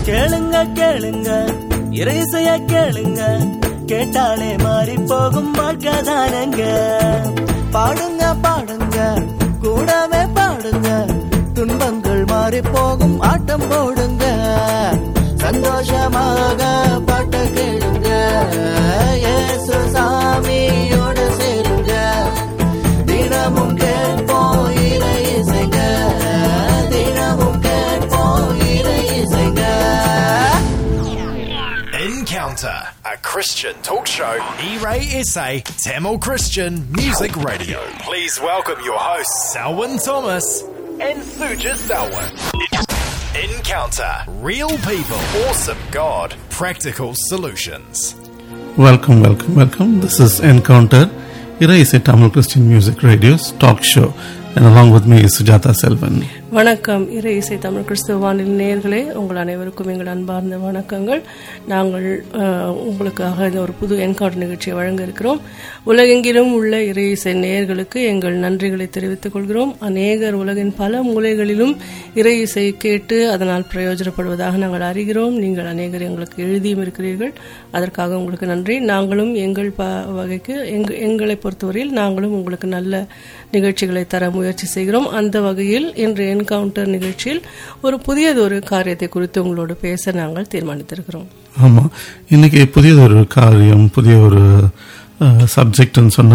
கேளுங்க கேளுங்க இறைசைய கேளுங்க கேட்டாலே மாறி போகும் வாழ்க்கை தானங்க பாடுங்க பாடுங்க கூடவே பாடுங்க துன்பங்கள் மாறி போகும் ஆட்டம் போடுங்க சந்தோஷமாக பாட்ட கேளுங்க இயேசு சாமியோட சேருங்க தினமும் கேட்போம் இறை இசைங்க தினமும் கேட்போம் இறை இசைங்க Encounter, a Christian talk show. E-Ray SA, Tamil Christian Music Radio. Please welcome your hosts, Selwyn Thomas and Suja Selwyn. Encounter, real people, awesome God, practical solutions. Welcome, welcome, welcome. This is Encounter, Irai Tamil Christian Music Radio's talk show. And along with me is Sujata Selvan. வணக்கம் இறை இசை தமிழ் கிறிஸ்துவ வானிலை நேயர்களே உங்கள் அனைவருக்கும் எங்கள் அன்பார்ந்த வணக்கங்கள் நாங்கள் அஹ், உங்களுக்காக இந்த ஒரு புது என்கவுண்டர் நிகழ்ச்சியை வழங்க இருக்கிறோம் உலகெங்கிலும் உள்ள இறை இசை நேயர்களுக்கு எங்கள் நன்றிகளை தெரிவித்துக் கொள்கிறோம் அநேகர் உலகின் பல மூலைகளிலும் இறை இசை கேட்டு அதனால் பிரயோஜனப்படுவதாக நாங்கள் அறிகிறோம் நீங்கள் அநேகர் எங்களுக்கு எழுதியும் இருக்கிறீர்கள் அதற்காக உங்களுக்கு நன்றி நாங்களும் எங்கள் ப வகைக்கு எங்க எங்களை பொறுத்தவரையில் நாங்களும் உங்களுக்கு நல்ல நிகழ்ச்சிகளை தர முயற்சி செய்கிறோம் அந்த வகையில் இன்று என்கவுண்டர் நிகழ்ச்சியில் ஒரு புதியதொரு காரியத்தை குறித்து உங்களோடு பேச நாங்கள் தீர்மானித்திருக்கிறோம் ஆமா இன்னைக்கு புதியது ஒரு காரியம் புதிய ஒரு சப்ஜெக்ட்னு சொன்னா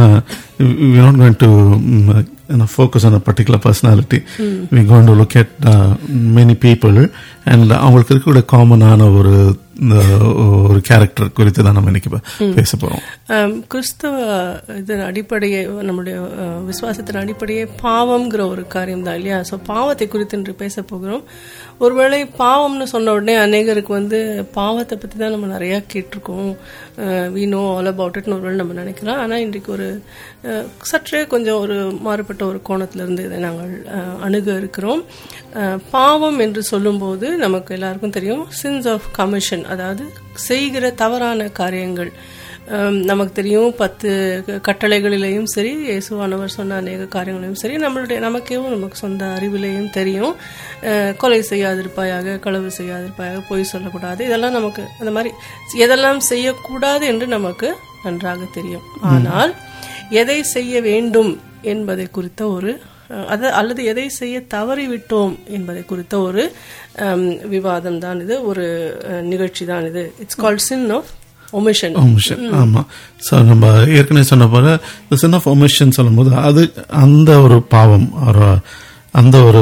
we not going to focus on a particular personality we going to look at many people and அவங்களுக்கு இருக்கக்கூடிய காமனான ஒரு இந்த ஒரு கேரக்டர் குறித்து தான் நம்ம இன்னைக்கு பே- பேச போறோம் ஆம், கிறிஸ்தவ இதன் அடிப்படையே நம்முடைய அஹ், விசுவாசத்தின் அடிப்படையே பாவம்ங்கிற ஒரு காரியம் தான் இல்லையா ஸோ பாவத்தை குறித்து இன்று பேச போகிறோம் ஒருவேளை பாவம்னு சொன்ன உடனே அநேகருக்கு வந்து பாவத்தை பற்றி தான் நம்ம நிறையா கேட்டிருக்கோம் வி நோ ஆல் அபவுட் இட்னு ஒருவேளை நம்ம நினைக்கலாம் ஆனால் இன்றைக்கு ஒரு அஹ், சற்றே கொஞ்சம் ஒரு மாறுபட்ட ஒரு கோணத்திலிருந்து இதை நாங்கள் அஹ், அணுக இருக்கிறோம் அஹ், பாவம் என்று சொல்லும்போது நமக்கு எல்லாருக்கும் தெரியும் சின்ஸ் ஆஃப் கமிஷன் அதாவது செய்கிற தவறான காரியங்கள் ஹம், நமக்கு தெரியும் பத்து க- கட்டளைகளிலேயும் சரி இயேசுவானவர் சொன்ன அநேக காரியங்களையும் சரி நம்மளுடைய நமக்கேவும் நமக்கு சொந்த அறிவிலையும் தெரியும் அஹ், கொலை செய்யாதிருப்பாயாக களவு செய்யாதிருப்பாயாக பொய் சொல்லக்கூடாது இதெல்லாம் நமக்கு அந்த மாதிரி எதெல்லாம் செய்யக்கூடாது என்று நமக்கு நன்றாக தெரியும் ஆனால் எதை செய்ய வேண்டும் என்பதை குறித்த ஒரு அஹ், அது அல்லது எதை செய்ய தவறிவிட்டோம் என்பதை குறித்த ஒரு ஹம், விவாதம் தான் இது ஒரு அஹ், நிகழ்ச்சி தான் இது it's called sin of omission omission ஆமா ஸோ நம்ம ஏற்கனவே சொன்ன போல இந்த சின் ஆஃப் ஒமிஷன் சொல்லும்போது அது அந்த ஒரு பாவம் ஒரு அந்த ஒரு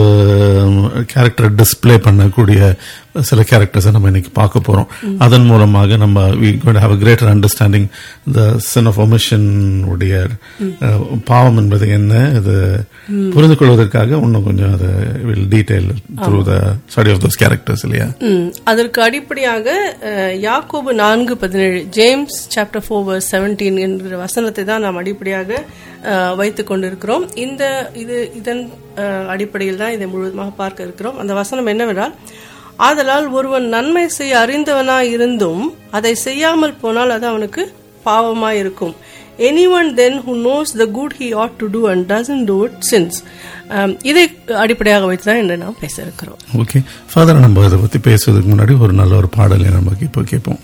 கேரக்டர் டிஸ்ப்ளே பண்ணக்கூடிய சில கேரக்டர்ஸை நம்ம இன்னைக்கு பார்க்க போறோம் அதன் மூலமாக நம்ம we got have a greater understanding the sin of omission உடைய அஹ், பாவம் என்பது என்ன இது புரிந்து கொள்வதற்காக இன்னும் கொஞ்சம் அதை will detail through the study of those characters இல்லையா ம், அதற்கு அடிப்படையாக அஹ், யாக்கோபு நான்கு பதினேழு James chapter four verse seventeen என்கிற வசனத்தை தான் நாம் அடிப்படையாக அஹ், வைத்துக் கொண்டிருக்கிறோம் இந்த இது இதன் அஹ், அடிப்படையில் தான் இதை முழுவதுமாக பார்க்க இருக்கிறோம் அந்த வசனம் என்னவென்றால் ஆதலால் ஒருவன் நன்மை செய்ய அறிந்தவனாய் இருந்தும் அதை செய்யாமல் போனால் அது அவனுக்கு பாவமாய் இருக்கும் anyone then who knows the good he ought to do and doesn't do it sins um, இதை அடிப்படையாக வைத்து தான் இன்று நாம் பேச இருக்கிறோம் ஓகே ஃபாதர் நம்ம இதை பத்தி பேசுவதற்கு முன்னாடி ஒரு நல்ல ஒரு பாடலை நம்ம இப்போ கேட்போம்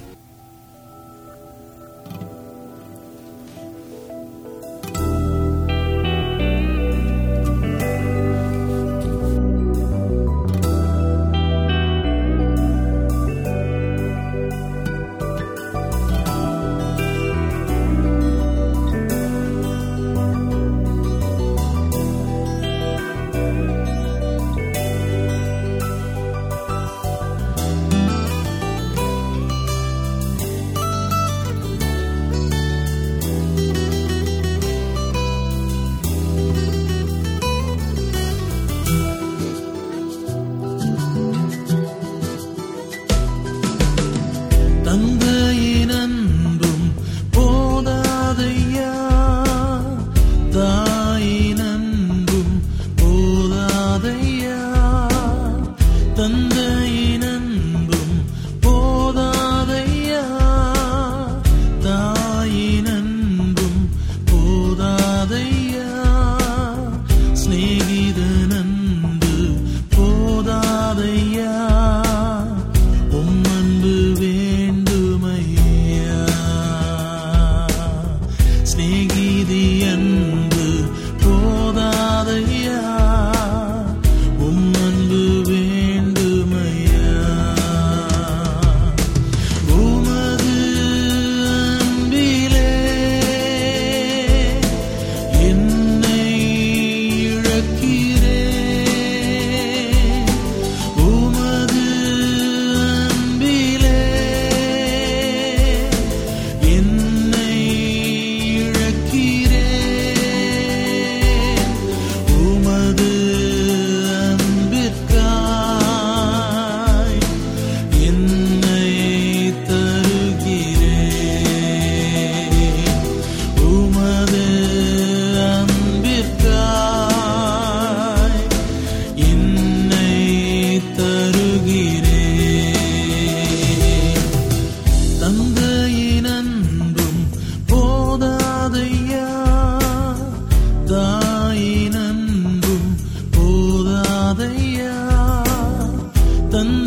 ஆ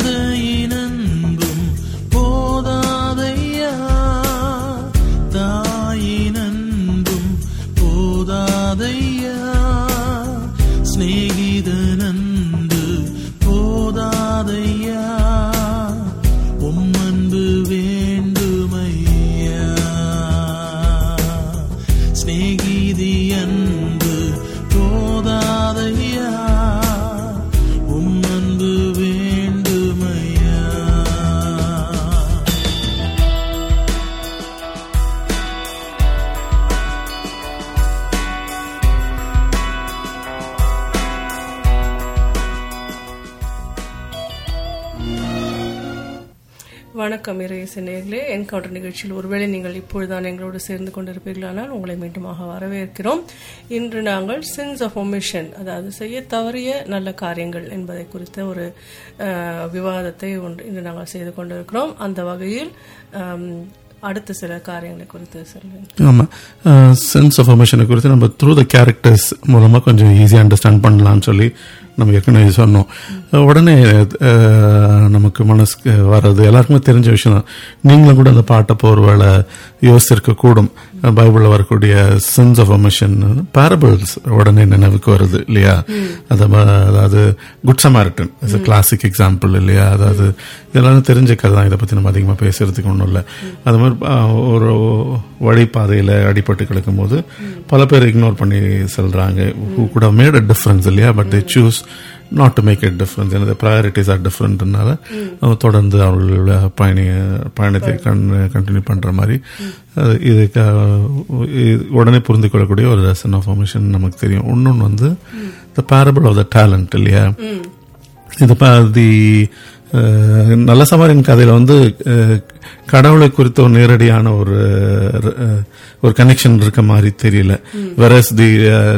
தந்தையின் அன்பும் போதாதையா தாயின் அன்பும் போதாதையா சிநேகிதன் அன்பு போதாதையா உம் அன்பு வேண்டுமையா சிநேகிதி அன்பு போதாதையா உம் அன்பு வேண்டுமையா வணக்கம் இறையசு நேர்களே என்கவுண்டர் நிகழ்ச்சியில் ஒருவேளை நீங்கள் இப்பொழுதுதான் எங்களோடு சேர்ந்து கொண்டிருப்பீர்களானால் உங்களை மீண்டுமாக வரவேற்கிறோம் இன்று நாங்கள் சின்ஸ் ஆஃப் ஒமிஷன் அதாவது செய்ய தவறிய நல்ல காரியங்கள் என்பதை குறித்த ஒரு அஹ், விவாதத்தை ஒன்று இன்று நாங்கள் செய்து கொண்டிருக்கிறோம் அந்த வகையில் அம், அடுத்த சில காரியங்களை குறித்து சொல்லுங்கள் ஆமாம் சென்ஸ் ஆஃப் எமோஷனை குறித்து நம்ம த்ரூ த கேரக்டர்ஸ் மூலமாக கொஞ்சம் ஈஸியாக அண்டர்ஸ்டாண்ட் பண்ணலாம்னு சொல்லி நம்ம ஏற்கனவே சொன்னோம் உடனே அஹ், நமக்கு மனசுக்கு வர்றது எல்லாருக்குமே தெரிஞ்ச விஷயம் தான் நீங்களும் கூட அந்த பாட்டை இப்போ ஒருவேளை யோசிச்சிருக்க கூடும் பைபிளில் வரக்கூடிய சென்ஸ் ஆஃப் எமோஷன் பேரபிள்ஸ் உடனே நினைவுக்கு வருது இல்லையா அது ம- அதாவது good Samaritan is classic example இல்லையா அதாவது இதெல்லாம் தெரிஞ்ச கதை தான் இதை பற்றி நம்ம அதிகமாக பேசுறதுக்கு ஒன்றும் இல்லை அது மாதிரி ஆஹ், ஒரு வழிப்பாதையில் அடிபட்டு கிடக்கும் போது பல பேர் இக்னோர் பண்ணி செல்றாங்க who could have made a difference இல்லையா but they choose not to make it difference எனது ப்ரையாரிட்டிஸ் ஆர் டிஃப்ரெண்ட்னால அவங்க தொடர்ந்து அவர்களோட பயணி பயணத்தை கண்டினியூ பண்ற மாதிரி அது இதுக்கு அஹ், இது உடனே புரிந்து கொள்ளக்கூடிய ஒரு லெசன் ஆஃப் ஃபர்மேஷன் நமக்கு தெரியும் இன்னொன்று வந்து the parable of the talent இல்லையா இது ப- தி அஹ், நல்ல சமாரின் கதையில வந்து அஹ், கடவுளை குறித்த ஒரு நேரடியான ஒரு அஹ், ஒரு கனெக்ஷன் இருக்க மாதிரி தெரியல versus the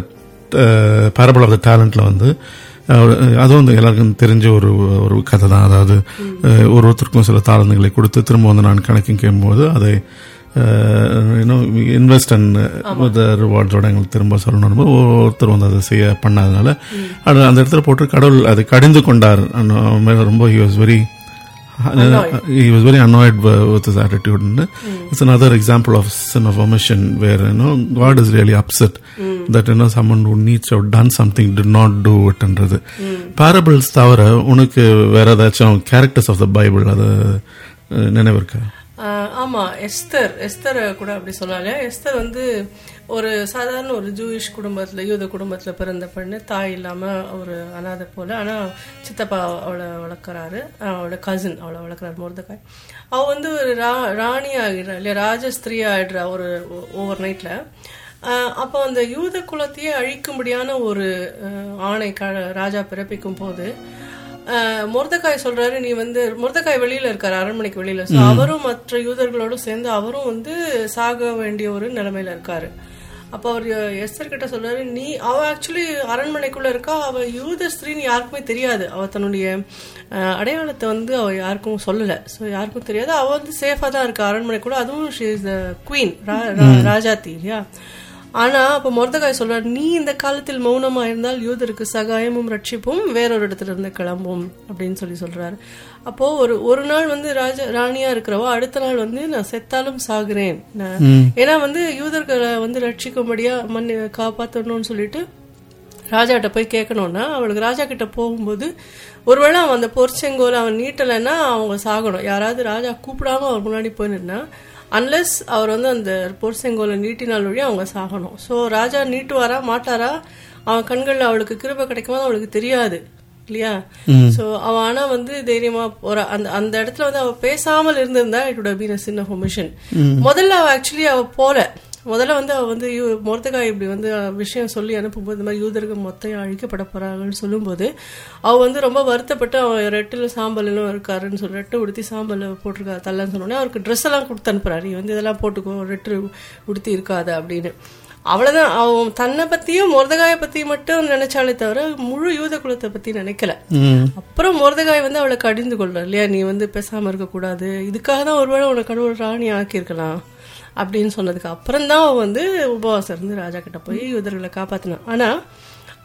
parable of the டேலண்ட்ல வந்து அஹ், அதுவும் வந்து எல்லாருக்கும் தெரிஞ்ச ஒரு ஒரு கதை தான் அதாவது அஹ், ஒரு ஒருத்தருக்கும் சில தாளந்துகளை கொடுத்து திரும்ப வந்து நான் கணக்கு கேட்கும்போது அதை இன்னும் இன்வெஸ்ட் அண்ட் ரிவார்ட்ஸோட எங்களுக்கு திரும்ப சொல்லணும் ஒருத்தர் வந்து அதை செய்ய பண்ணாதனால அது அந்த இடத்துல போட்டு கடவுள் அதை கடிந்து கொண்டார் அந்த மேல ரொம்ப he was very he was very annoyed wi- with his attitude and it's another example of sin of omission where you know god is really upset that you know someone who needs to have done something did not do it ன்றது parables தவிர உனக்கு வேற ஏதாச்சும் characters of the Bible அது அஹ், நினைவு இருக்கா ஆஹ் ஆமா Esther Esther கூட அப்படி சொன்னாலே எஸ்தர் வந்து ஒரு சாதாரண ஒரு ஜூயிஷ் குடும்பத்துல யூத குடும்பத்துல பிறந்த பெண்ணு தாய் இல்லாம ஒரு அனாதை போல ஆனா சித்தப்பா அவளை வளர்க்குறாரு அவளோட கசின் அவளை வளர்க்குறாரு முருதக்காய் அவ வந்து ஒரு ரா ராணி ஆகிடுறா இல்லையா ராஜஸ்திரீ ஆயிடுறா ஒரு ஓவர் நைட்ல அப்போ அந்த யூத குலத்தையே அழிக்கும்படியான ஒரு ஆஹ், ஆணை க ராஜா பிறப்பிக்கும் போது முருதக்காய் சொல்றாரு நீ வந்து முருதக்காய் வெளியில இருக்காரு அரண்மனைக்கு வெளியில சோ அவரும் மற்ற யூதர்களோட சேர்ந்து அவரும் வந்து சாக வேண்டிய ஒரு நிலைமையில இருக்காரு அப்ப அவர் எஸ்தர் கிட்ட சொல்றாரு நீ அவ ஆக்சுவலி அரண்மனைக்குள்ள இருக்கா அவ யூத ஸ்திரீன்னு யாருக்குமே தெரியாது அவ தன்னுடைய அஹ், அடையாளத்தை வந்து அவ யாருக்கும் சொல்லல சோ யாருக்கும் தெரியாது அவ வந்து சேஃபா தான் இருக்கா அரண்மனைக்குள்ள அதுவும் ஷி இஸ் த குவீன் ராஜாத்தி இல்லையா ஆனா அப்ப மொர்தகாய் சொல்றார் நீ இந்த காலத்தில் மௌனமா இருந்தால் யூதருக்கு சகாயமும் ரட்சிப்பும் வேறொரு இடத்துல இருந்து கிளம்பும் அப்படின்னு சொல்லி சொல்றாரு அப்போ ஒரு ஒரு நாள் வந்து ராஜா ராணியா இருக்கிறவோ அடுத்த நாள் வந்து நான் செத்தாலும் சாகுறேன் நான்- ஏன்னா வந்து யூதர்களை வந்து ரட்சிக்கும்படியா மண்ணு காப்பாத்தணும்னு சொல்லிட்டு ராஜாட்ட போய் கேட்கணும்னா அவளுக்கு ராஜா கிட்ட போகும்போது ஒருவேளை அவன் அந்த பொற்செங்கோல் அவன் நீட்டலைன்னா அவங்க சாகணும் யாராவது ராஜா கூப்பிடாம அவர் முன்னாடி போய் நின்னா அன்லெஸ் அவர் வந்து அந்த பொற்செங்கோலை நீட்டினால் வழி அவங்க சாகணும் ஸோ ராஜா நீட்டுவாரா மாட்டாரா அவன் கண்கள்ல அவளுக்கு கிருபை கிடைக்குமா அவளுக்கு தெரியாது இல்லையா சோ அவ ஆனா வந்து தைரியமா ஒரு அந்த அந்த இடத்துல வந்து அவ பேசாமல் இருந்திருந்தா it would have been a sin of omission முதல்ல அவ ஆக்சுவலி அவ போல முதல்ல வந்து அவ வந்து யூ- மொர்தகாய் இப்படி வந்து அஹ், விஷயம் சொல்லி அனுப்பும்போது இந்த மாதிரி யூதர்கள் மொத்தம் அழிக்கப்பட போறாங்கன்னு சொல்லும்போது அவ வந்து ரொம்ப வருத்தப்பட்டு அவன் ரெட்டில் சாம்பல் எல்லாம் இருக்காருன்னு சொல்லி ரெட்டை உடுத்தி சாம்பல் போட்டிருக்கா தள்ளன்னு சொன்னோடனே அவருக்கு ட்ரெஸ் எல்லாம் கொடுத்து அனுப்புறாரு நீ வந்து இதெல்லாம் போட்டுக்கோ ரெட்டு உடுத்தி இருக்காத அப்படின்னு அவ்வளவுதான் அவன் தன்னை பத்தியும் மொர்தகாய பத்தியும் மட்டும் நினைச்சாலே தவிர முழு யூத குலத்தை பத்தி நினைக்கல அப்புறம் மொர்தகாய் வந்து அவளை கடிந்து கொள்ற இல்லையா நீ வந்து பேசாம இருக்க கூடாது இதுக்காக தான் ஒருவேளை உன்னை கடவுள் ராணி ஆக்கியிருக்கலாம் அப்படின்னு சொன்னதுக்கு அப்புறம் தான் அவன் வந்து உபவாசம் இருந்து ராஜா கிட்ட போய் யூதர்களை காப்பாத்தினான் ஆனா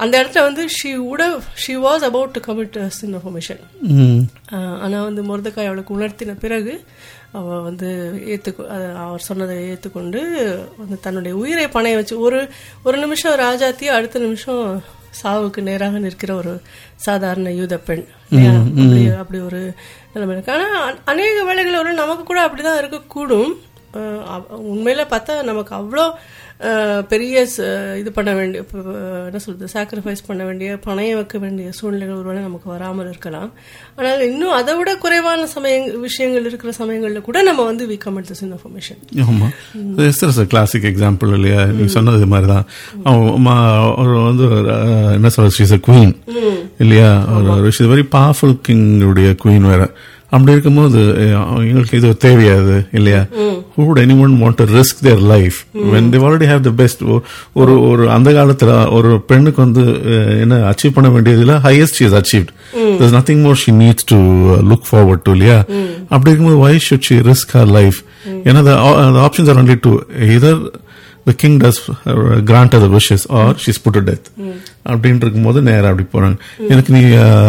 அந்த இடத்துல வந்து she would she was about to commit sin information hmm ஆனால் வந்து முருதக்காய் அவளுக்கு உணர்த்தின பிறகு அவள் வந்து ஏற்றுக்கொ அவர் சொன்னதை ஏற்றுக்கொண்டு வந்து தன்னுடைய உயிரை பணைய வச்சு ஒரு ஒரு நிமிஷம் ராஜாத்தி அடுத்த நிமிஷம் சாவுக்கு நேராக நிற்கிற ஒரு சாதாரண யூத பெண் இல்லையா? அப்படி அப்படி ஒரு நிலைமை இருக்கு ஆனால் அநேக வேளைகள் ஒரு நமக்கு கூட அப்படிதான் இருக்கக்கூடும் அஹ் அவ- உண்மையில பார்த்தா நமக்கு அவ்வளோ அஹ், பெரிய ச- இது பண்ண வேண்டிய இப்ப, அஹ், என்ன சொல்றது சாக்ரிஃபைஸ் பண்ண வேண்டிய பணைய வைக்க வேண்டிய சூழ்நிலைகள் ஒருவேளை நமக்கு வராமல் இருக்கலாம் ஆனால் இன்னும் அதை விட குறைவான சமய விஷயங்கள் இருக்கிற சமயங்களில் கூட நம்ம வந்து வி கமெண்ட் திஸ் இன்ஃபர்மேஷன் ஆமா எஸ்டர் சார் கிளாசிக் எக்ஸாம்பிள் இல்லையா நீ சொன்னது மாதிரி தான் அவன் மா- ஒரு வந்து ஒரு, அஹ், என்ன சொல்றது ஷீஸ் அ குவீன் இல்லையா ஒரு ஷீஸ் வெரி பவர்ஃபுல் கிங் உடைய குவீன் வேற அப்படி இருக்கும்போது அஹ், எங்களுக்கு இது தேவையாது இல்லையா who would anyone want to risk their life when they already have the best ஒ- ஒரு ஒரு அந்த காலத்துல ஒரு பெண்ணுக்கு வந்து அஹ், என்ன அச்சீவ் பண்ண வேண்டியதுல highest she has achieved there's nothing more she needs to uh, look forward to இல்லையா அப்படி இருக்கும்போது why should she risk her life ஏன்னா the, uh, the options are only two either the king does uh, grant her the wishes or she's put to death அப்படின்னு இருக்கும்போது நேரா அப்படி போறாங்க எனக்கு நீ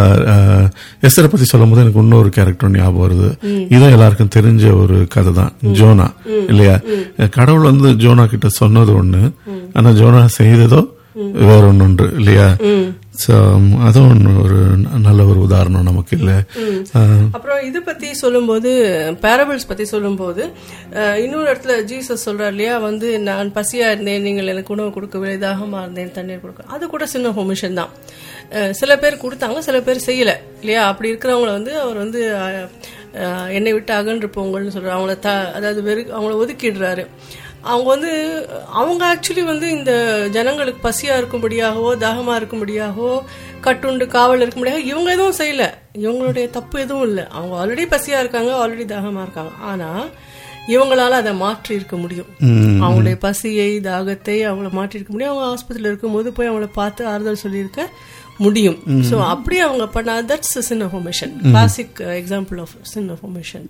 எஸ்தரை பத்தி சொல்லும் போது எனக்கு இன்னொரு கேரக்டர் ஞாபகம் வருது இதான் எல்லாருக்கும் தெரிஞ்ச ஒரு கதை தான் ஜோனா இல்லையா கடவுள் வந்து ஜோனா கிட்ட சொன்னது ஒண்ணு ஆனா ஜோனா செய்ததோ வேற ஒண்ணு உண்டு இல்லையா So, அதுவும் ஒண்ணு ஒரு ந- நல்ல ஒரு உதாரணம் நமக்கு இல்ல அஹ், அப்புறம் இது பத்தி சொல்லும்போது பேரபிள்ஸ் பத்தி சொல்லும்போது அஹ், இன்னொரு இடத்துல ஜீசஸ் சொல்றார் இல்லையா வந்து நான் பசியா இருந்தேன் நீங்கள் எனக்கு உணவு கொடுக்கவில்லை தாகமா இருந்தேன் தண்ணீர் கொடுக்க அது கூட சின்ன ஹோமிஷன் தான் அஹ், சில பேர் கொடுத்தாங்க சில பேர் செய்யல இல்லையா அப்படி இருக்கிறவங்கள வந்து அவர் வந்து அஹ், அஹ், என்னை விட்டு அகன்றிருப்பவங்கள்னு சொல்றாரு அவங்கள த அதாவது வெறு அவங்கள ஒதுக்கிடுறாரு அவங்க வந்து அவங்க ஆக்சுவலி வந்து இந்த ஜனங்களுக்கு பசியா இருக்கும்படியாகவோ தாகமா இருக்கும்படியாகவோ கட்டுண்டு காவல் இருக்கும்படியாக இவங்க எதுவும் செய்யல இவங்களுடைய தப்பு எதுவும் இல்லை அவங்க ஆல்ரெடி பசியா இருக்காங்க ஆல்ரெடி தாகமா இருக்காங்க ஆனா இவங்களால அதை மாற்றி இருக்க முடியும் அவங்களுடைய பசியை தாகத்தை அவங்கள மாற்றி இருக்க முடியும் அவங்க ஆஸ்பத்திரியில் இருக்கும்போது போய் அவங்கள பார்த்து ஆறுதல் சொல்லியிருக்க முடியும் சோ அப்படி அவங்க பண்ணா that's sin information classic example of sin information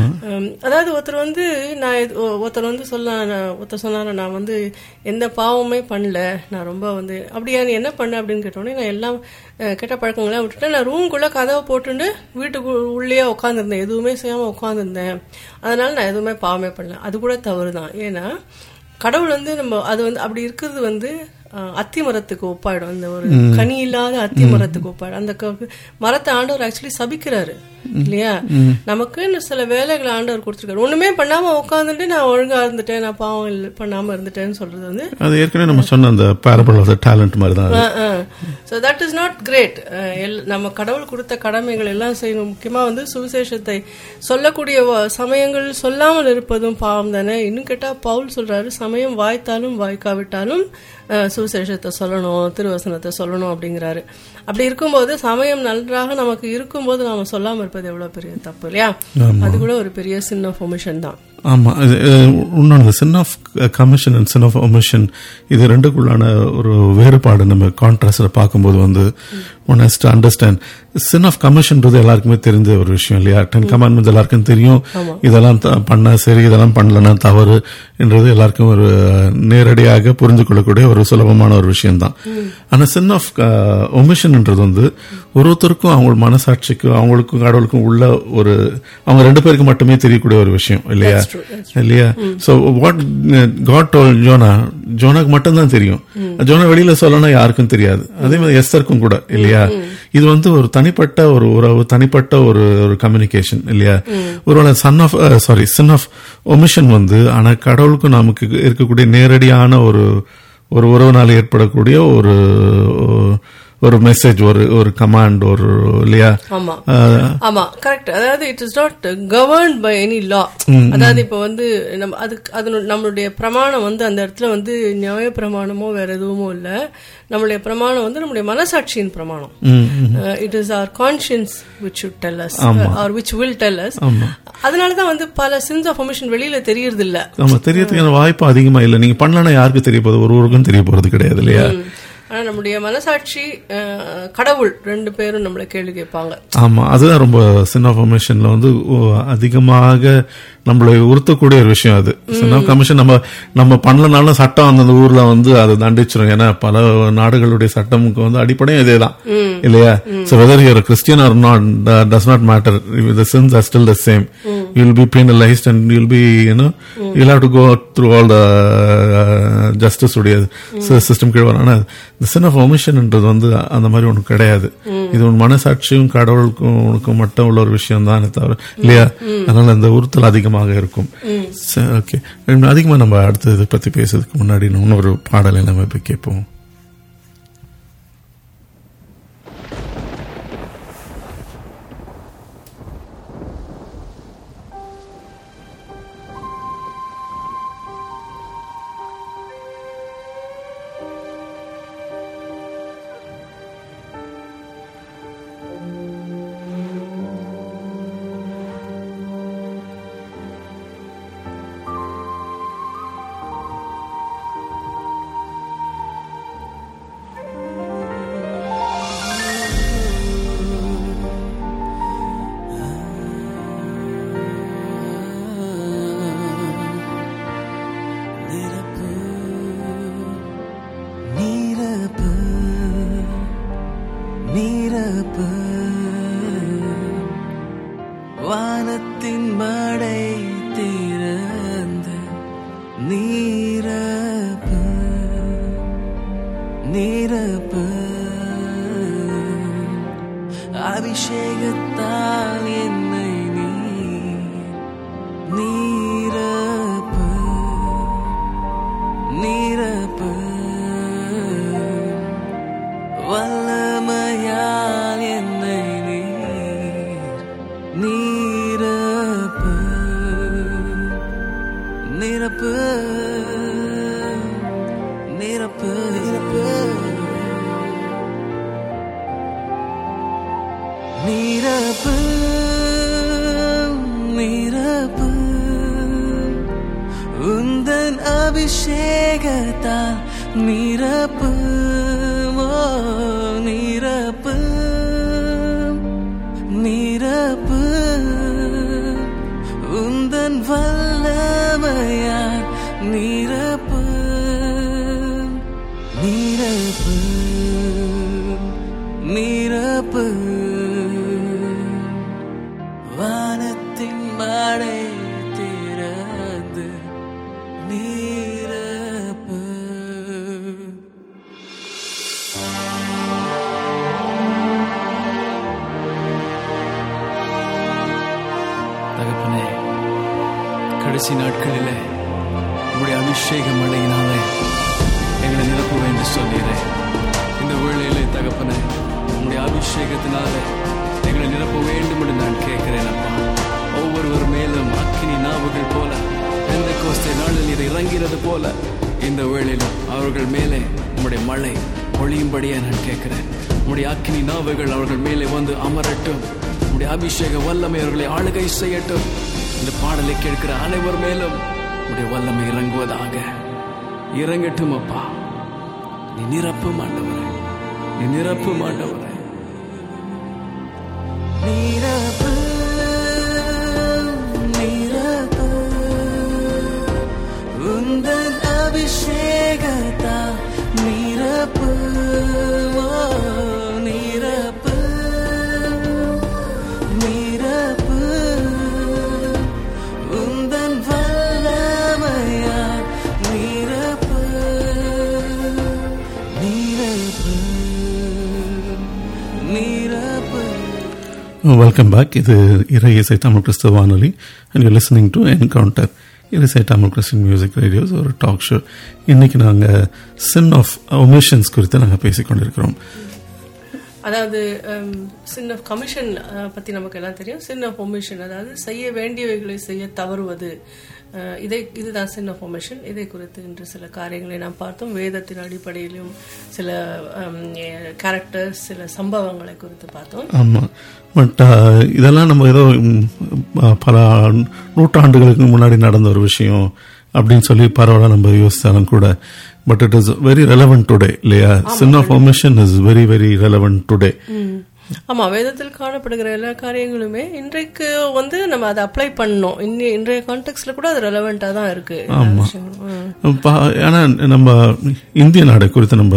அதாவது ஒருத்தர் வந்து நான் இது- ஒ- ஒருத்தர் வந்து சொல்ல ஒருத்தர் சொன்னாரு நான் வந்து எந்த பாவமே பண்ணல நான் ரொம்ப வந்து அப்படியா நீ என்ன பண்ண அப்படின்னு கேட்டோடனே நான் எல்லாம் அஹ், கெட்ட பழக்கங்கள்லாம் விட்டுட்டு நான் ரூம்குள்ள கதவை போட்டுட்டு வீட்டுக்கு உள்ளேயே உட்காந்துருந்தேன் எதுவுமே செய்யாம உட்காந்துருந்தேன் அதனால நான் எதுவுமே பாவமே பண்ணல அது கூட தவறு தான் ஏன்னா கடவுள் வந்து நம்ம அது வந்து அப்படி இருக்கிறது வந்து அஹ், அத்தி மரத்துக்கு ஒப்பாயிடும் அந்த ஒரு கனி இல்லாத அத்தி மரத்துக்கு ஒப்பாயிடும் அந்த க- மரத்தை ஆண்டவர் ஆக்சுவலி சபிக்கிறாரு இல்லையா நமக்குன்னு சில வேலைகளை ஆண்டவர் கொடுத்துருக்காரு ஒண்ணுமே பண்ணாம உட்காந்துட்டு நான் ஒழுங்கா இருந்துட்டேன் நான் பாவம் இல்ல பண்ணாம இருந்துட்டேன்னு சொல்றது வந்து அது ஏற்கனவே நம்ம சொன்ன அந்த பேரபிள் ஆஃப் த டேலண்ட் மாதிரி தான் அது. So that is not great நம்ம கடவுள் கொடுத்த கடமைகள் எல்லாம் செய்யணும் முக்கியமா வந்து சுவிசேஷத்தை சொல்லக்கூடிய வ- சமயங்கள் சொல்லாமல் இருப்பதும் பாவம் தானே இன்னும் கேட்டா பவுல் சொல்றாரு சமயம் வாய்த்தாலும் வாய்க்காவிட்டாலும் அஹ், சுவிசேஷத்தை சொல்லணும் திருவசனத்தை சொல்லணும் அப்படிங்கிறாரு அப்படி இருக்கும்போது சமயம் நன்றாக நமக்கு இருக்கும்போது நாம சொல்லாம இருப்பது எவ்வளவு பெரிய தப்பு இல்லையா அது கூட ஒரு பெரிய சின்ன ஃபொமிஷன் தான் ஆமா இது, அஹ், இன்னொன்னு sin of commission and sin of omission இது ரெண்டுக்குள்ளான ஒரு வேறுபாடு நம்ம கான்ட்ராஸ்ட்ல பார்க்கும்போது வந்து one has to understand sin of கமிஷன்றது எல்லாருக்குமே தெரிஞ்ச ஒரு விஷயம் இல்லையா டென் கமாண்ட்மெண்ட்ஸ் எல்லாருக்கும் தெரியும் இதெல்லாம் த- பண்ணா சரி இதெல்லாம் பண்ணலன்னா தவறு என்றது எல்லாருக்கும் ஒரு நேரடியாக புரிந்து கொள்ளக்கூடிய ஒரு சுலபமான ஒரு விஷயம் தான் ஆனா சின் ஆஃப் ஒமிஷன்ன்றது வந்து ஒருத்தருக்கும் அவங்க மனசாட்சிக்கும் அவங்களுக்கும் கடவுளுக்கும் உள்ள ஒரு அவங்க ரெண்டு பேருக்கு மட்டுமே தெரியக்கூடிய ஒரு விஷயம் இல்லையா இல்லையா so what God told Jonah ஜோனாக்கு மட்டும்தான் தெரியும் ஜோனா வெளியில சொல்லணும் யாருக்கும் தெரியாது அதே மாதிரி எஸ்தருக்கும் கூட இல்லையா இது வந்து ஒரு தனிப்பட்ட ஒரு உறவு தனிப்பட்ட ஒரு ஒரு கம்யூனிகேஷன் இல்லையா ஒருவேளை sin of sorry sin of omission வந்து ஆனா கடவுளுக்கும் நமக்கு இருக்கக்கூடிய நேரடியான ஒரு ஒரு உறவுனால ஏற்படக்கூடிய ஒரு ஒரு மெசேஜ் ஒரு ஒரு கமாண்ட் ஒரு இல்லையா ஆமா ஆமா கரெக்ட் அதாவது it is not governed by any law அதாவது இப்ப வந்து நம்ம அதுக்கு அது நம்மளுடைய பிரமாணம் வந்து அந்த இடத்துல வந்து நியாய பிரமாணமோ வேற எதுவுமோ இல்ல நம்மளுடைய பிரமாணம் வந்து நம்மளுடைய மனசாட்சியின் பிரமாணம் it is our conscience which should tell us or which will tell us அதனாலதான் வந்து பல சின்ஸ் ஆஃப் ஃபர்மேஷன் வெளியில தெரியறது இல்ல நம்ம தெரியறதுக்கான வாய்ப்பு அதிகமா இல்ல நீங்க பண்ணலன்னா யாருக்கு தெரிய போகுது ஒரு ஊருக்கும் தெரிய போறது கிடையாது இல்லையா ஆனா நம்முடைய மனசாட்சி அஹ், கடவுள் ரெண்டு பேரும் நம்மளை கேள்வி கேட்பாங்க ஆமா அதுதான் ரொம்ப சின் ஆஃப் கமிஷன்ல வந்து ஓ, அதிகமாக நம்மளை உறுத்தக்கூடிய ஒரு விஷயம் அது சின் ஆஃப் கமிஷன் நம்ம நம்ம பண்ணலனாலும் சட்டம் அந்தந்த ஊர்ல வந்து அதை தண்டிச்சிரும் ஏன்னா பல நாடுகளுடைய சட்டமுக்கு வந்து அடிப்படையும் இதே தான் இல்லையா so whether you're Christian or not does not matter the sins are still the same you will be penalized and you'll be you know you'll have to go through all the justice உடைய system கீழே வரும் ஆனால் இந்த சின் of ஒமிஷன்ன்றது வந்து அந்த மாதிரி ஒன்று கிடையாது இது உன் மனசாட்சியும் கடவுளுக்கும் உனக்கும் மட்டும் உள்ள ஒரு விஷயம் தானே தவிர இல்லையா அதனால அந்த உறுத்தல் அதிகமாக இருக்கும் ஓகே அதிகமாக நம்ம அடுத்து இதை பத்தி பேசுறதுக்கு முன்னாடி இன்னொரு பாடலை நம்ம போய் கேட்போம் நிரப்பு நீரப்பு நீரப்பு வானத்தின் மடை திறந்து நீரப்பு நீரப்பு அபிஷேகத்தால் என்னை நீர் நீரப்பு நீரப்பு வல்லமையால் என்னை நீர் நீரப்பு நிரப்பு நிரப்பு நிரப்பு நிரப்பு நிரப்பு உந்தன் அபிஷேகத்தால் நிரப்பு ஓ, நிரப்பு நிரப்பு உந்தன் வல்லமையால் நிரப்பு நிரப்பு நிரப்பு வானத்தின் மழை திறந்து நீரப்பு தகப்பனே கடைசி நாட்களிலே உங்களுடைய அபிஷேக மழையினாலே எங்களை நிரப்புவேன் என்று சொன்னீரே இந்த வேளையிலே தகப்பனே உங்களுடைய அபிஷேகத்தினாலே எங்களை நிரப்ப வேண்டும் என்று நான் கேட்கிறேன் அப்பா ஒவ்வொருவர் மேலும் அக்கினி நாவுகள் போல எந்த கோஸ்தை நாளில் இது இறங்கிறது போல இந்த வேளையிலும் அவர்கள் மேலே உங்களுடைய மழை பொழியும்படியே நான் கேட்கிறேன் உங்களுடைய அக்கினி நாவுகள் அவர்கள் மேலே வந்து அமரட்டும் உங்களுடைய அபிஷேக வல்லமை அவர்களை ஆளுகை செய்யட்டும் இந்த பாடலை கேட்கிற அனைவர் மேலும் உடைய வல்லமை இறங்குவதாக இறங்கட்டும் அப்பா நீ நிரப்பு மாண்டவரே நீ நிரப்பு மாண்டவரே நீரப்பு நீரப்பு உந்தன் அபிஷேகத்தா நீரப்பு ஓ, நீரப்பு நீரப்பு உந்தன் வல்லமையா நீரப்பு நீரப்பு நீரப்பு வெல்கம் பேக் இது இறை இசை தமிழ் கிறிஸ்தவ வானொலி and you listening to encounter இசை தமிழ் கிறிஸ்டின் மியூசிக் ரேடியோஸ் ஒரு டாக் ஷோ இன்னைக்கு நாங்கள் சின் ஆஃப் ஒமிஷன்ஸ் குறித்து நாங்கள் பேசிக்கொண்டிருக்கிறோம் அதாவது சின் ஆஃப் கமிஷன் பத்தி நமக்கு எல்லாம் தெரியும் சின் ஆஃப் ஒமிஷன் அதாவது செய்ய வேண்டியவைகளை செய்ய தவறுவது அஹ், இதை இதுதான் சின் ஆஃப் ஒமிஷன் இதை குறித்து இன்று சில காரியங்களை நாம் பார்த்தோம் வேதத்தின் அடிப்படையிலும் சில கேரக்டர்ஸ் சில சம்பவங்களை குறித்து பார்த்தோம் ஆமாம் பட் இதெல்லாம் நம்ம ஏதோ ம், ப- பல நூற்றாண்டுகளுக்கு முன்னாடி நடந்த ஒரு விஷயம் அப்படின்னு சொல்லி பரவாயில்ல நம்ம யோசித்தாலும் கூட but it is very relevant today இல்லையா sin of omission is very very relevant today ஆமா வேதத்தில் காணப்படுகிற எல்லா காரியங்களுமே இன்றைக்கு வந்து நம்ம அதை அப்ளை பண்ணோம் இன்னி இன்றைய கான்டெக்ட்ல கூட அது ரெலவெண்டா தான் இருக்கு எல்லா விஷயங்களும். ம். பா- ஆனா நம்ம இந்திய நாடு குறித்து நம்ம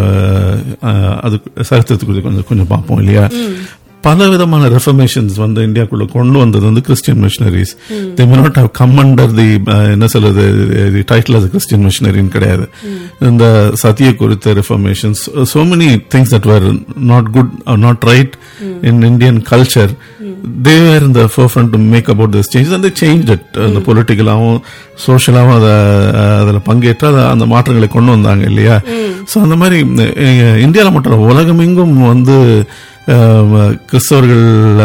அஹ், அது சரித்திரத்தை குறித்து கொஞ்சம் கொஞ்சம் பார்ப்போம் இல்லையா பல விதமான ரெஃபர்மேஷன்ஸ் வந்து இந்தியாக்குள்ள கொண்டு வந்தது வந்து Christian missionaries they may not have come under the என்ன சொல்றது தி டைட்டில் ஆஃப் கிறிஸ்டியன் மிஷனரின்னு கிடையாது இந்த சத்திய குறித்த reformations so many things that were not good not right in Indian culture they were இந்த forefront to make about this change அந்த change it அந்த பொலிட்டிக்கலாகவும் சோஷியலாகவும் அதை அதில் பங்கேற்று அதை அந்த மாற்றங்களை கொண்டு வந்தாங்க இல்லையா ஸோ அந்த மாதிரி இந்தியாவில் மட்டும் இல்ல, உலகமெங்கும் வந்து அஹ், கிறிஸ்தவர்கள்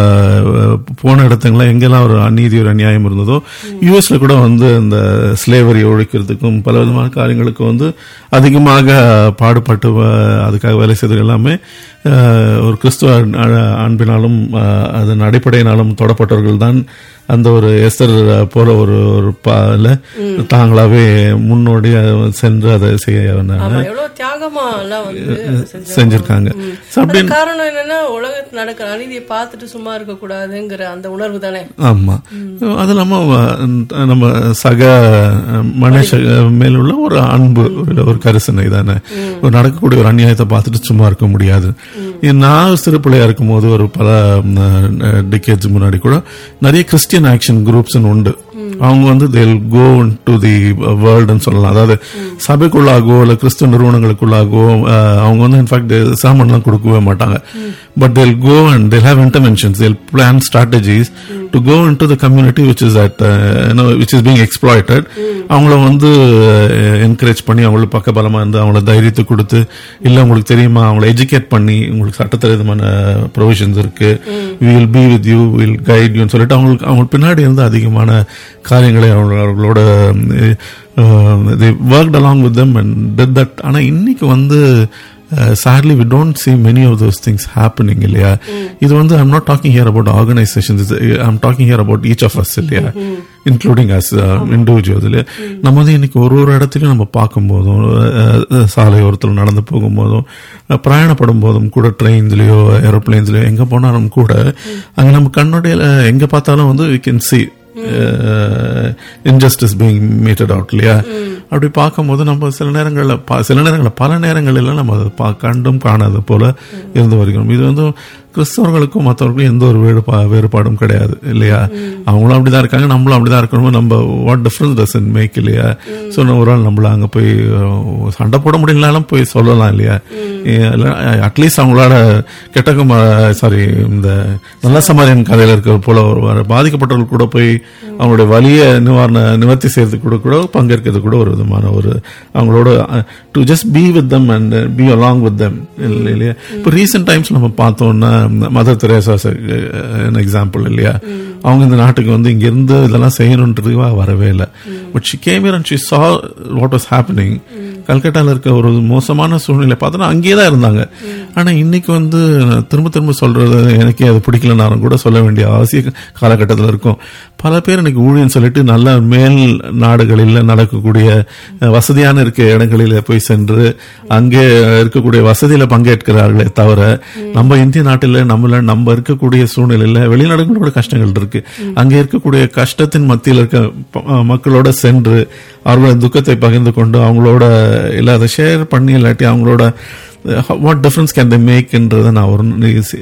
அஹ், போன இடத்துங்களாம் எங்கெல்லாம் ஒரு அநீதி ஒரு அநியாயம் இருந்ததோ யூஎஸ்ல கூட வந்து இந்த ஸ்லேவரி ஒழிக்கிறதுக்கும் பல விதமான காரியங்களுக்கும் வந்து அதிகமாக பாடுபட்டு அஹ், அதுக்காக வேலை செய்தது எல்லாமே அஹ், ஒரு கிறிஸ்துவ அ- அன்பினாலும் அஹ், அதன் அடிப்படையினாலும் தொடப்பட்டவர்கள் தான் அந்த ஒரு எஸ்தர் போல ஒரு ஒரு பால தாங்களாவே முன்னோடி சென்று அதை செய்ய வந்தாங்க. ஆமா எவ்வளவு தியாகமா எல்லாம் வந்து செஞ்சாங்க. செஞ்சிருக்காங்க ம். So, அப்படி அதுக்கு காரணம் என்னன்னா உலகத்துல நடக்கிற அநீதியை பார்த்துட்டு சும்மா இருக்க கூடாதுங்கிற அந்த உணர்வு தானே ஆமா அது இல்லாம அஹ், நம்ம சக அஹ், மனுஷ மேலுள்ள ஒரு அன்பு ஒரு- ஒரு கரிசனை தானே ஒரு நடக்கக்கூடிய ஒரு அநியாயத்தை பார்த்துட்டு சும்மா இருக்க முடியாது நான் சிறு பிள்ளையா இருக்கும் போது ஒரு பல டிகேட்ஸ் முன்னாடி கூட நிறைய கிறிஸ்டியன் ஆக்ஷன் குரூப்ஸ் உண்டு அவங்க வந்து தேல் கோ டு தி வேர்ல்டுன்னு சொல்லலாம் அதாவது சபைக்குள்ளாகவோ இல்ல கிறிஸ்துவ நிறுவனங்களுக்குள்ளாகவோ அஹ், அவங்க வந்து இன்ஃபேக்ட் சாமான்லாம் கொடுக்கவே மாட்டாங்க but they'll go and they'll have interventions they'll plan strategies to go into the community which is at which is being exploited அவங்கள வந்து என்கரேஜ் பண்ணி அவங்களுக்கு பக்கபலமா இருந்து அவங்கள தைரியத்தை கொடுத்து இல்ல உங்களுக்கு தெரியுமா அவங்கள எஜுகேட் பண்ணி உங்களுக்கு சட்டத்தில் விதமான ப்ரொவிஷன்ஸ் இருக்கு will be with you will guide யூன்னு சொல்லிட்டு அவங்களுக்கு அவங்க பின்னாடி இருந்து அதிகமான காரியங்களை அவங்க அவர்களோட work along with them and did that ஆனா இன்னைக்கு வந்து sadly we don't see many of those things happening இல்லையா இது வந்து i'm not talking here about organizations It's, uh, i'm talking here about each of us இல்லையா including us individuals இல்லையா நம்ம வந்து இன்னைக்கு ஒரு ஒரு இடத்துலையும் நம்ம பார்க்கும்போதும் அஹ், அஹ், சாலை ஓரத்தில் நடந்து போகும்போதும் அஹ், பயணப்படும் போதும் கூட ட்ரெயின்ஸ்லயோ ஏரோப்ளேன்ஸ்லயோ எங்க போனாலும் கூட அங்க நம்ம கண்ணுடைய எங்க பார்த்தாலும் வந்து we can see injustice being meted out இல்லையா அப்படி பார்க்கும்போது நம்ம சில நேரங்களில் ப- சில நேரங்களில் பல நேரங்களில் நம்ம அதை பா கண்டும் காணாத போல இருந்து வருகிறோம் இது வந்து கிறிஸ்தவர்களுக்கும் மற்றவர்களுக்கும் எந்த ஒரு வேறுபா வேறுபாடும் கிடையாது இல்லையா அவங்களும் அப்படிதான் இருக்காங்க நம்மளும் அப்படிதான் இருக்கணும் நம்ம வாட் டிஃபரன்ஸ் டசன் மேக் இல்லையா ஸோ ஒரு நாள் நம்மள அங்கே போய் அஹ், சண்டை போட முடியலனாலும் போய் சொல்லலாம் இல்லையா அட்லீஸ்ட் அவங்களால கெட்டகுமா சாரி இந்த நல்ல சமாரியன் கதையில இருக்கிற போல ஒரு வர- பாதிக்கப்பட்டவர்கள் கூட போய் அவங்களுடைய வலிய நிவாரண நிவர்த்தி செய்யறதுக்கு கூட கூட பங்கேற்கிறது கூட ஒரு விதமான ஒரு அவங்களோட to just be with them and be along with them இல்லையா இப்போ ரீசெண்ட் டைம்ஸ் நம்ம பார்த்தோம்னா மதர் தெரேசா எக்ஸாம்பிள் இல்லையா அவங்க இந்த நாட்டுக்கு வந்து இங்க இருந்து இதெல்லாம் செய்யணுன்றதுக்காக வரவே இல்லை but she came and she saw what was happening கல்கட்டால இருக்க ஒரு மோசமான சூழ்நிலை பார்த்தோன்னா அங்கேயே தான் இருந்தாங்க ஆனா இன்னைக்கு வந்து திரும்ப திரும்ப சொல்றது எனக்கே அது பிடிக்கலனாலும் கூட சொல்ல வேண்டிய அவசிய காலகட்டத்தில் இருக்கும் பல பேர் இன்னைக்கு ஊழியன்னு சொல்லிட்டு நல்ல மேல் நாடுகளில் நடக்கக்கூடிய அஹ், வசதியான இருக்க இடங்களில் போய் சென்று அங்கே இருக்கக்கூடிய வசதியில பங்கேற்கிறார்களே தவிர நம்ம இந்திய நாட்டில் நம்மள நம்ம இருக்கக்கூடிய சூழ்நிலையில வெளிநாடுகளோட கஷ்டங்கள் இருக்கு அங்கே இருக்கக்கூடிய கஷ்டத்தின் மத்தியில் இருக்க ப- அஹ், மக்களோட சென்று அவர்களோட துக்கத்தை பகிர்ந்து கொண்டு அவங்களோட இல்ல அதை ஷேர் பண்ணி இல்லாட்டி அவங்களோட வாட் டிஃபரன்ஸ் கேன் த மேக்ன்றதை நான் ஒரு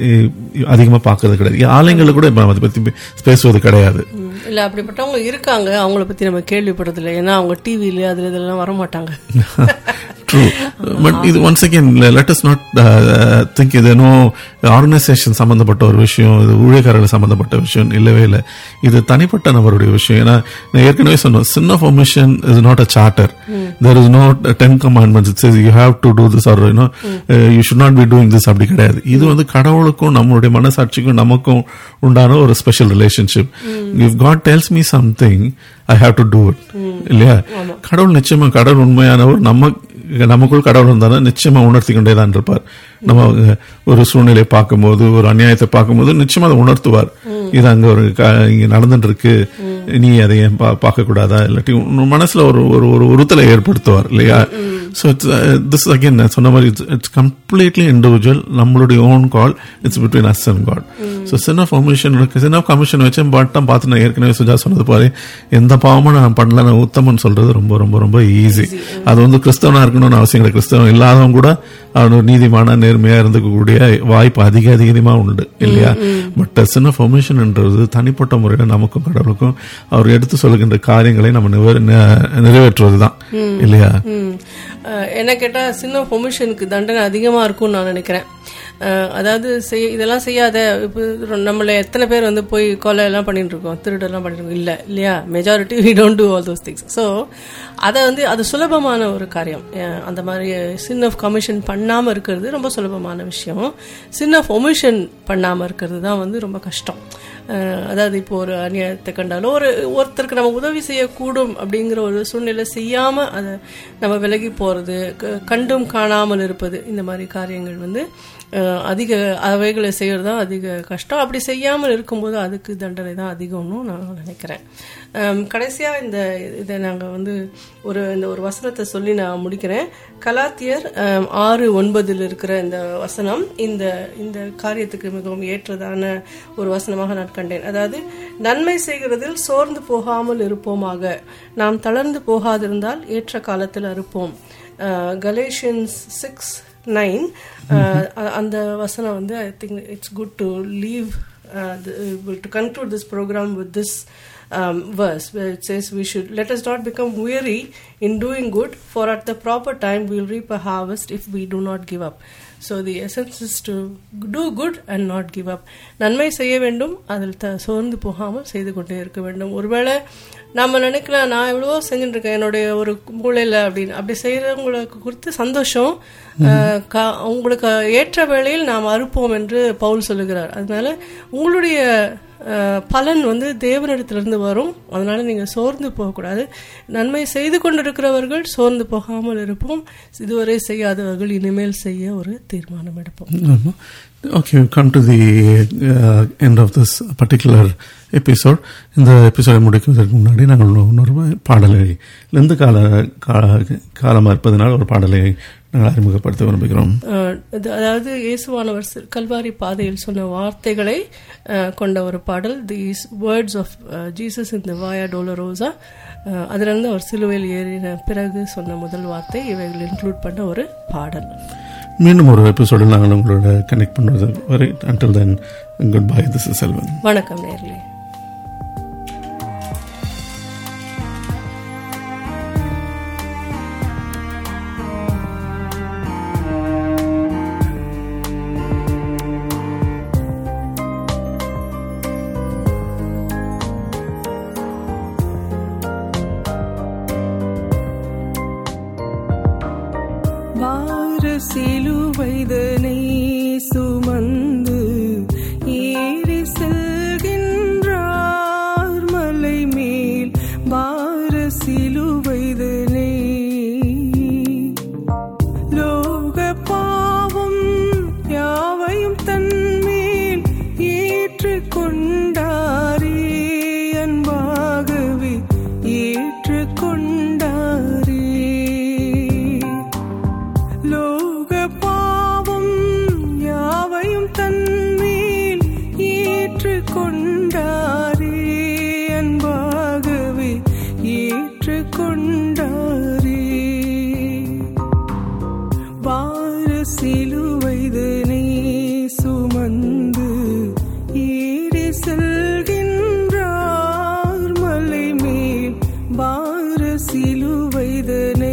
அதிகமாக பார்க்கறது கிடையாது ஆலயங்களில் கூட இப்போ அதை பற்றி பேசுவது கிடையாது ம். இல்ல அப்படிப்பட்டவங்க இருக்காங்க அவங்கள பத்தி நம்ம கேள்விப்படுறதில்ல ஏன்னா அவங்க டிவில அதுல இதெல்லாம் வர மாட்டாங்க ட்ரூ பட் இது once again let us not think இது நோ ஆர்கனைசேஷன் சம்பந்தப்பட்ட ஒரு விஷயம் இது ஊழியக்காரர்கள் சம்பந்தப்பட்ட விஷயம் இல்லவே இல்லை இது தனிப்பட்ட நபருடைய விஷயம் ஏன்னா நான் ஏற்கனவே சொன்னோம் sin of mission is not a charter there is not ten commandments it's you have to do this or you know you should not be doing this அப்படி கிடையாது இது வந்து கடவுளுக்கும் நம்மளுடைய மனசாட்சிக்கும் நமக்கும் உண்டான ஒரு special relationship if God tells me something I have to do it இல்லையா கடவுள் நிச்சயமா கடவுள் உண்மையானவர் நம்ம நமக்குள் கடவுள் இருந்தாலும் நிச்சயமா உணர்த்தி கொண்டே தான் இருப்பார் நம்ம அஹ், ஒரு சூழ்நிலை பார்க்கும்போது ஒரு அநியாயத்தை பார்க்கும்போது நிச்சயமா அதை உணர்த்துவார் இது அங்க ஒரு க- இங்க நடந்துட்டு இருக்கு நீ அதை ஏன் பா- பார்க்க கூடாதா இல்லாட்டி உன் மனசுல ஒரு ஒரு ஒரு உறுத்தலை ஏற்படுத்துவார் இல்லையா ஸோ இட்ஸ் திஸ் அகேன் நான் சொன்ன மாதிரி இட்ஸ் இட்ஸ் கம்ப்ளீட்லி இண்டிவிஜுவல் நம்மளுடைய own call it's between us and God so sin of commission இருக்கு சின் ஆஃப் கமிஷன் வச்சு பட்டம் பார்த்து நான் ஏற்கனவே சுஜா சொன்னது போல எந்த பாவமும் நான் பண்ணல நான் உத்தமன் சொல்றது ரொம்ப ரொம்ப ரொம்ப ஈஸி அது வந்து கிறிஸ்தவனா இருக்கணும்னு அவசியம் கிடையாது கிறிஸ்தவன் இல்லாதவங்க கூட அவன் ஒரு நீதிமான நேர்மையா இருந்துக்கக்கூடிய வாய்ப்பு அதிக அதிகமா உண்டு இல்லையா பட் சின் ஆஃப் ஒமிஷன்ன்றது தனிப்பட்ட முறையில் நமக்கும் கடவுளுக்கும் அவர் எடுத்து சொல்லுகின்ற காரியங்களை நம்ம நிவர்- ந- நிறைவேற்றுவதுதான் இல்லையா ம். அஹ், என்ன கேட்டா சின்ன பொமிஷனுக்கு தண்டனை அதிகமா இருக்கும்னு நான் நினைக்கிறேன் அஹ், அதாவது செய் இதெல்லாம் செய்யாத இப்போ நம்மள எத்தனை பேர் வந்து போய் கொலை எல்லாம் பண்ணிட்டு இருக்கோம் திருடெல்லாம் பண்ணிட்டு இருக்கோம் இல்ல இல்லையா majority we don't do all those things so அதை வந்து அது சுலபமான ஒரு காரியம் அஹ், அந்த மாதிரி சின் ஆஃப் கமிஷன் பண்ணாம இருக்கிறது ரொம்ப சுலபமான விஷயம் சின் ஆஃப் ஒமிஷன் பண்ணாம இருக்கிறது தான் வந்து ரொம்ப கஷ்டம் அஹ் அதாவது இப்போ ஒரு அநியாயத்தை கண்டாலோ ஒரு ஒருத்தருக்கு நம்ம உதவி செய்யக்கூடும் அப்படிங்கிற ஒரு சூழ்நிலை செய்யாம அதை நம்ம விலகி போறது க- கண்டும் காணாமல் இருப்பது இந்த மாதிரி காரியங்கள் வந்து அஹ், அதிக அவைகளை செய்யறது தான் அதிக கஷ்டம் அப்படி செய்யாமல் இருக்கும்போது அதுக்கு தண்டனை தான் அதிகம்னு நான் நினைக்கிறேன் அம், கடைசியா இந்த இதை நாங்க வந்து ஒரு இந்த ஒரு வசனத்தை சொல்லி நான் முடிக்கிறேன் கலாத்தியர் அம், ஆறு ஒன்பதில் இருக்கிற இந்த வசனம் இந்த இந்த காரியத்துக்கு மிகவும் ஏற்றதான ஒரு வசனமாக நான் கண்டேன் அதாவது நன்மை செய்கிறதில் சோர்ந்து போகாமல் இருப்போமாக நாம் தளர்ந்து போகாதிருந்தால் ஏற்ற காலத்தில் அறுப்போம் கலேஷியன்ஸ் சிக்ஸ் நைன் அந்த வசனம் வந்து I think it's good to leave to conclude this programme with this um, verse where it says we should let us not become weary in doing good for at the proper time we'll reap a harvest if we do not give up so the essence is to do good and not give up நன்மை செய்ய வேண்டும் அதில் த சோர்ந்து போகாமல் செய்து கொண்டே இருக்க வேண்டும் ஒருவேளை நம்ம நினைக்கலாம் நான் எவ்வளவோ செஞ்சுட்டு இருக்கேன் என்னுடைய ஒரு மூளையில் அப்படின்னு அப்படி செய்கிறவங்களுக்கு குறித்து சந்தோஷம் அஹ், கா- உங்களுக்கு ஏற்ற வேளையில் நாம் அறுப்போம் என்று பவுல் சொல்லுகிறார் அதனால உங்களுடைய அஹ், பலன் வந்து தேவனிடத்திலிருந்து வரும் அதனால நீங்க சோர்ந்து போகக்கூடாது நன்மை செய்து கொண்டிருக்கிறவர்கள் சோர்ந்து போகாமல் இருப்போம் இதுவரை செய்யாதவர்கள் இனிமேல் செய்ய ஒரு தீர்மானம் எடுப்போம் okay come to the end of this particular episode இந்த எபிசோடை முடிக்கிறதுக்கு முன்னாடி நாங்கள் இன்னொரு- இன்னொரு பாடலை இருந்து கால கா- காலமாக இருப்பதனால் ஒரு பாடலை நாங்கள் அறிமுகப்படுத்த விரும்புகிறோம் அஹ், இது- அதாவது இயேசுவானவர் சி- கல்வாரி பாதையில் சொன்ன வார்த்தைகளை அஹ், கொண்ட ஒரு பாடல் தீஸ் வேர்ட்ஸ் ஆஃப் ஜீசஸ் இந்த வாயா டோலரோசா அதிலிருந்து அவர் சிலுவையில் ஏறின பிறகு சொன்ன முதல் வார்த்தை இவைகள் இன்க்ளூட் பண்ண ஒரு பாடல் மீண்டும் ஒரு எபிசோடில் நாங்கள் உங்களோட கனெக்ட் பண்ணுவது வரை until then goodbye this is Selvan வணக்கம் நேர்களே வார சிலுவைதனை சுமந்து ஏறி செல்கின்றார் மலை மேல் வார சிலுவைதனை லோக பாவம் யாவையும் தன்மேல் ஏற்றுக் கொண்டாரே அன்பாகவே ஏற்றுக் கொண்டாரே லோக பாவம் யாவையும் தன்மேல் ஏற்றுக் கொண்டாரே அன்பாகவே ஏற்றுக் கொண்டாரே வார சிலுவைதனை சுமந்து ஏறி செல்கின்றார் மலை மேல் வார சிலுவைதனை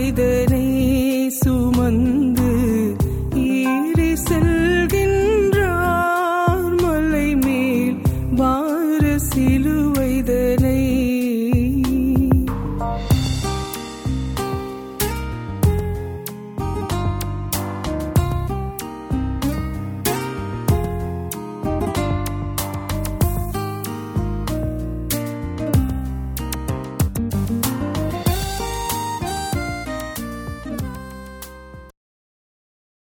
சிலுவைதனை சுமந்து ஏறி செல்கின்றார் மலை மேல் பார சிலுவை